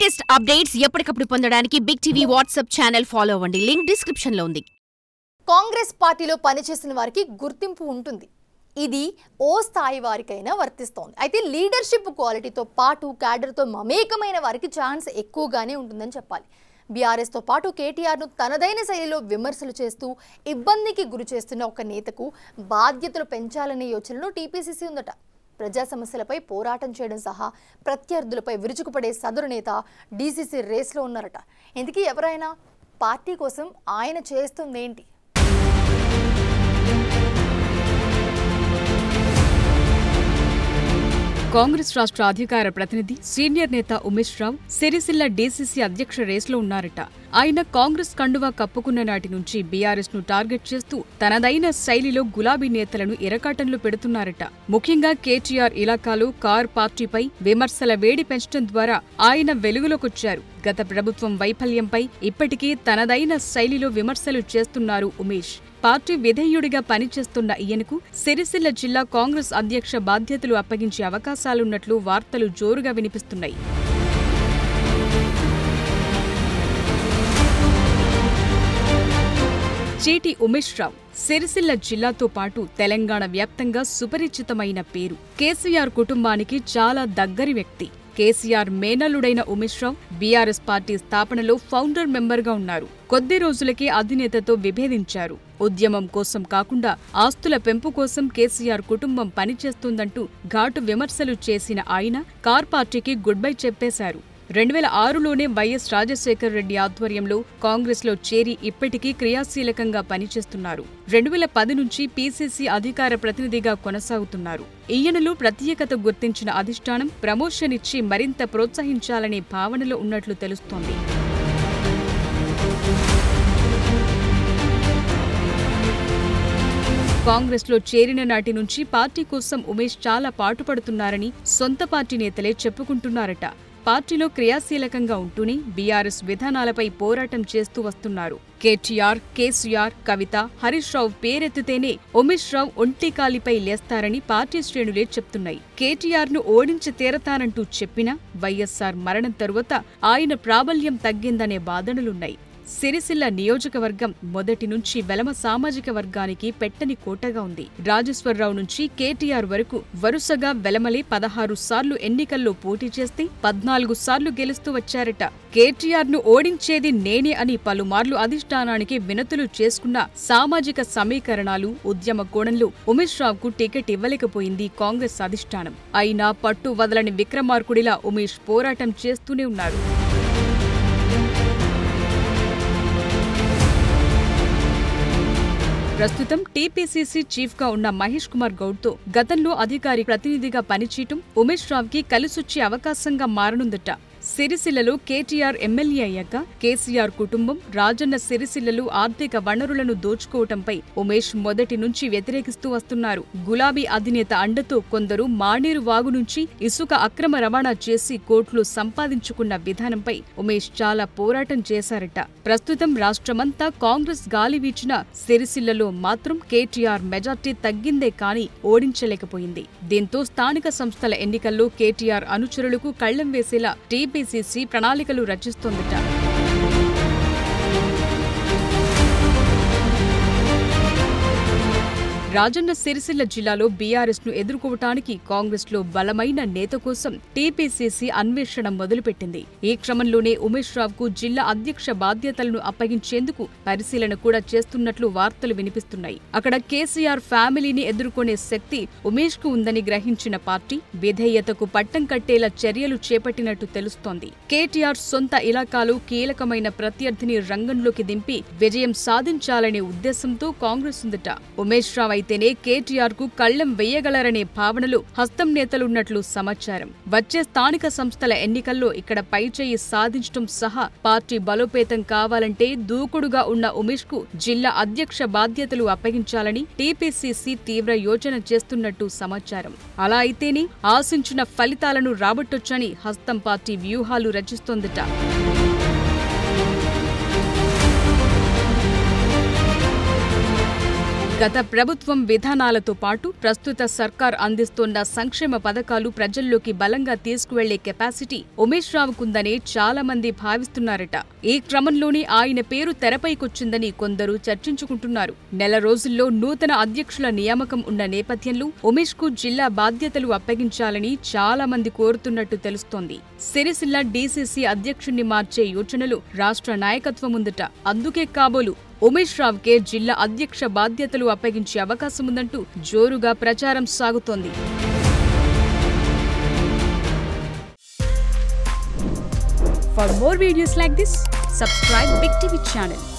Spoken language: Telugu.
లేటెస్ట్ అప్డేట్స్ ఎప్పటికప్పుడు పొందడానికి big TV WhatsApp channel follow అవ్వండి లింక్ డిస్క్రిప్షన్ లో ఉంది కాంగ్రెస్ పార్టీలో పనిచేసిన వారికి గుర్తింపు ఉంటుంది ఇది ఓ స్థాయి వారికైనా వర్తిస్తోంది అయితే లీడర్షిప్ క్వాలిటీతో పాటు క్యాడర్తో మమేకమైన వారికి ఛాన్స్ ఎక్కువగానే ఉంటుందని చెప్పాలి బీఆర్ఎస్తో పాటు కేటీఆర్ను తనదైన శైలిలో విమర్శలు చేస్తూ ఇబ్బందికి గురి చేస్తున్న ఒక నేతకు బాధ్యతలు పెంచాలనే యోచనలో టీపీసీసీ ఉందట ప్రజా సమస్యలపై పోరాటం చేయడం సహా ప్రత్యర్థులపై విరుచుకుపడే సదరు నేత డీసీసీ రేస్లో ఉన్నారట ఇందుకీ ఎవరైనా పార్టీ కోసం ఆయన చేస్తుందేంటి కాంగ్రెస్ రాష్ట్ర అధికార ప్రతినిధి సీనియర్ నేత ఉమేష్ రావు సిరిసిల్ల డీసీసీ అధ్యక్ష రేసులో ఉన్నారట ఆయన కాంగ్రెస్ కండువా కప్పుకున్న నాటి నుంచి బీఆర్ఎస్ ను టార్గెట్ చేస్తూ తనదైన శైలిలో గులాబీ నేతలను ఇరకాటంలో పెడుతున్నారట ముఖ్యంగా కేటీఆర్ ఇలాకాలో కార్ పార్టీపై విమర్శల వేడి పెంచడం ద్వారా ఆయన వెలుగులోకొచ్చారు గత ప్రభుత్వం వైఫల్యంపై ఇప్పటికీ తనదైన శైలిలో విమర్శలు చేస్తున్నారు ఉమేష్ పార్టీ విధేయుడిగా పనిచేస్తున్న ఈయనకు సిరిసిల్ల జిల్లా కాంగ్రెస్ అధ్యక్ష బాధ్యతలు అప్పగించే అవకాశాలున్నట్లు వార్తలు జోరుగా వినిపిస్తున్నాయి చీటి ఉమేష్ రావు సిరిసిల్ల జిల్లాతో పాటు తెలంగాణ వ్యాప్తంగా సుపరిచితమైన పేరు కేసీఆర్ కుటుంబానికి చాలా దగ్గరి వ్యక్తి కేసీఆర్ మేనల్లుడైన ఉమేష్ రావు బీఆర్ఎస్ పార్టీ స్థాపనలో ఫౌండర్ మెంబర్గా ఉన్నారు కొద్ది రోజులకే అధినేతతో విభేదించారు ఉద్యమం కోసం కాకుండా ఆస్తుల పెంపు కోసం కేసీఆర్ కుటుంబం పనిచేస్తుందంటూ ఘాటు విమర్శలు చేసిన ఆయన కార్ పార్టీకి గుడ్ బై చెప్పేశారు రెండు వేల ఆరులోనే వైఎస్ రాజశేఖర్ రెడ్డి ఆధ్వర్యంలో కాంగ్రెస్లో చేరి ఇప్పటికీ క్రియాశీలకంగా పనిచేస్తున్నారు రెండు వేల పది నుంచి పీసీసీ అధికార ప్రతినిధిగా కొనసాగుతున్నారు ఈయనలో ప్రత్యేకత గుర్తించిన అధిష్టానం ప్రమోషన్ ఇచ్చి మరింత ప్రోత్సహించాలనే భావనలో ఉన్నట్లు తెలుస్తోంది కాంగ్రెస్లో చేరిన నాటి నుంచి పార్టీ కోసం ఉమేష్ చాలా పాటుపడుతున్నారని సొంత పార్టీ నేతలే చెప్పుకుంటున్నారట పార్టీలో క్రియాశీలకంగా ఉంటూనే బీఆర్ఎస్ విధానాలపై పోరాటం చేస్తూ వస్తున్నారు కేటీఆర్ కేసీఆర్ కవిత హరీష్ రావు పేరెత్తితేనే ఉమేష్ రావు ఒంటికాలిపై లేస్తారని పార్టీ శ్రేణులే చెప్తున్నాయి కేటీఆర్ ను ఓడించి తీరతానంటూ చెప్పినా వైఎస్సార్ మరణం తరువాత ఆయన ప్రాబల్యం తగ్గిందనే వాదనలున్నాయి సిరిసిల్ల నియోజకవర్గం మొదటి నుంచి వెలమ సామాజిక వర్గానికి పెట్టని కోటగా ఉంది రాజేశ్వరరావు నుంచి కేటీఆర్ వరకు వరుసగా వెలమలే పదహారు సార్లు ఎన్నికల్లో పోటీ చేస్తే పద్నాలుగు సార్లు గెలుస్తూ వచ్చారట కేటీఆర్ ను ఓడించేది నేనే అని పలుమార్లు అధిష్టానానికి వినతులు చేసుకున్న సామాజిక సమీకరణాలు ఉద్యమ కోణంలో ఉమేష్ రావుకు టికెట్ ఇవ్వలేకపోయింది కాంగ్రెస్ అధిష్టానం అయినా పట్టు వదలని విక్రమార్కుడిలా ఉమేష్ పోరాటం చేస్తూనే ఉన్నారు ప్రస్తుతం టీపీసీసీ చీఫ్ గా ఉన్న మహేష్ కుమార్ గౌడ్ తో గతంలో అధికారి ప్రతినిధిగా పనిచేయటం ఉమేష్ రావ్ కి కలిసొచ్చే అవకాశంగా మారనుందట సిరిసిల్లలో కేటీఆర్ ఎమ్మెల్యే అయ్యాక కేసీఆర్ కుటుంబం రాజన్న సిరిసిల్లలో ఆర్థిక వనరులను దోచుకోవటంపై ఉమేష్ మొదటి నుంచి వ్యతిరేకిస్తూ వస్తున్నారు గులాబీ అధినేత అండతో కొందరు మానేరు వాగు నుంచి ఇసుక అక్రమ రవాణా చేసి కోట్లు సంపాదించుకున్న విధానంపై ఉమేష్ చాలా పోరాటం చేశారట ప్రస్తుతం రాష్ట్రమంతా కాంగ్రెస్ గాలి వీచిన సిరిసిల్లలో మాత్రం కేటీఆర్ మెజార్టీ తగ్గిందే కానీ ఓడించలేకపోయింది దీంతో స్థానిక సంస్థల ఎన్నికల్లో కేటీఆర్ అనుచరులకు కళ్లెం వేసేలా టీపీసీసీ ప్రణాళికలు రచిస్తోందట రాజన్న సిరిసిల్ల జిల్లాలో బీఆర్ఎస్ ను ఎదుర్కోవటానికి కాంగ్రెస్ లో బలమైన నేత కోసం టీపీసీసీ అన్వేషణ మొదలుపెట్టింది ఈ క్రమంలోనే ఉమేష్ రావుకు జిల్లా అధ్యక్ష బాధ్యతలను అప్పగించేందుకు పరిశీలన కూడా చేస్తున్నట్లు వార్తలు వినిపిస్తున్నాయి అక్కడ కేసీఆర్ ఫ్యామిలీని ఎదుర్కొనే శక్తి ఉమేష్ కు ఉందని గ్రహించిన పార్టీ విధేయతకు పట్టం కట్టేలా చర్యలు చేపట్టినట్టు తెలుస్తోంది కేటీఆర్ సొంత ఇలాకాలో కీలకమైన ప్రత్యర్థిని రంగంలోకి దింపి విజయం సాధించాలనే ఉద్దేశంతో కాంగ్రెస్ ఉందట ఉమేష్ రావు అయితేనే కేటీఆర్ కు కళ్లెం వెయ్యగలరనే భావనలో హస్తం నేతలున్నట్లు సమాచారం వచ్చే స్థానిక సంస్థల ఎన్నికల్లో ఇక్కడ పైచేయి సాధించడం సహా పార్టీ బలోపేతం కావాలంటే దూకుడుగా ఉన్న ఉమేష్ కు జిల్లా అధ్యక్ష బాధ్యతలు అప్పగించాలని టీపీసీసీ తీవ్ర యోచన చేస్తున్నట్టు సమాచారం అలా అయితేనే ఆశించిన ఫలితాలను రాబట్టొచ్చని హస్తం పార్టీ వ్యూహాలు రచిస్తోందట గత ప్రభుత్వం విధానాలతో పాటు ప్రస్తుత సర్కార్ అందిస్తోన్న సంక్షేమ పథకాలు ప్రజల్లోకి బలంగా తీసుకువెళ్లే కెపాసిటీ ఉమేష్ రావుకుందనే చాలా మంది భావిస్తున్నారట ఈ క్రమంలోనే ఆయన పేరు తెరపైకొచ్చిందని కొందరు చర్చించుకుంటున్నారు నెల రోజుల్లో నూతన అధ్యక్షుల నియామకం ఉన్న నేపథ్యంలో ఉమేష్ కు జిల్లా బాధ్యతలు అప్పగించాలని చాలా మంది కోరుతున్నట్టు తెలుస్తోంది సిరిసిల్ల డీసీసీ అధ్యక్షుణ్ణి మార్చే యోచనలు రాష్ట్ర నాయకత్వం ఉందట అందుకే కాబోలు ఉమేష్ రావుకే జిల్లా అధ్యక్ష బాధ్యతలు అప్పగించే అవకాశం ఉందంటూ జోరుగా ప్రచారం సాగుతోంది For more videos like this, subscribe Big TV channel.